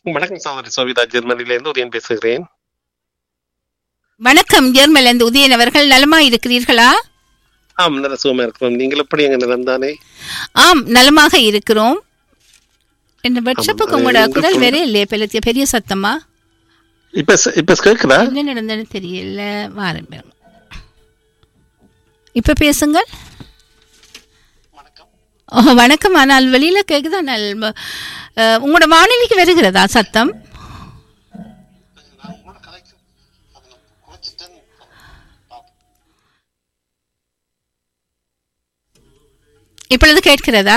வணக்கம் சகோதரி சோவிதா ஜெர்மனியிலிருந்து உதயன் பேசுகிறேன் வணக்கம் ஜெர்மலேந்து உதயன் அவர்கள் நலமா இருக்கிறீர்களா ஆம் நல்ல சுகமா இருக்கிறோம் நீங்கள் எப்படி எங்க நிலம் தானே ஆம் நலமாக இருக்கிறோம் இந்த வாட்ஸ்அப்புக்கு ஆமாம், உங்களோட எங்க குரல் phone- வேற இல்லையே பெரிய பெரிய சத்தமா இப்ப ச- இப்ப கேக்குதா என்ன நடந்ததுன்னு தெரியல வாரம் பாருங்க. இப்ப பேசுங்கள் ஓ வணக்கம் ஆனால் வெளியில கேக்குதா நல் அஹ், உங்களோட வானொலிக்கு வருகிறதா சத்தம் இப்பொழுது கேட்கிறதா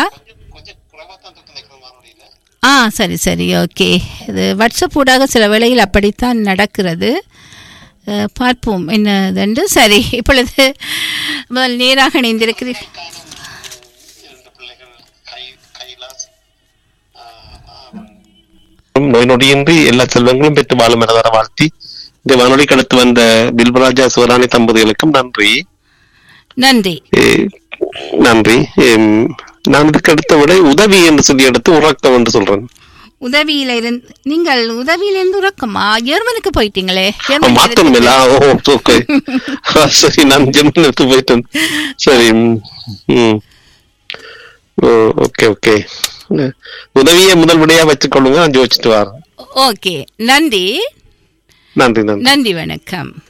ஆ சரி சரி ஓகே இது வாட்ஸ்அப் ஊடாக சில வேளையில் அப்படித்தான் நடக்கிறது அஹ், பார்ப்போம் என்னதென்று சரி இப்பொழுது முதல் நேராக இணைந்திருக்கிறீர்கள் நோய் நொடியின்றி எல்லா செல்வங்களும் பெற்று வாழும் மனதார வாழ்த்தி இந்த வானொலிக்கு அடுத்து வந்த பில்பராஜா சிவராணி தம்பதிகளுக்கும் நன்றி நன்றி ஏ, நன்றி ஏம், நான் இதுக்கு அடுத்த விட உதவி என்று சொல்லி எடுத்து உறக்கம் என்று சொல்றேன் உதவியில இருந்து நீங்கள் உதவியிலிருந்து உறக்கமா ஜெர்மனுக்கு போயிட்டீங்களே அப்ப ஜெர்மனிக்கு மாத்தணும் இல்ல ஓ ஓகே சரி நான் ஜெர்மன் எடுத்து போயிட்டேன் சரி ம், ம் ஓ ஓகே ஓகே உதவியை முதல் விடையா வச்சுக்கொள்ளுங்க நான் யோசிச்சுட்டு வரேன் ஓகே நன்றி நன்றி நன்றி நன்றி வணக்கம்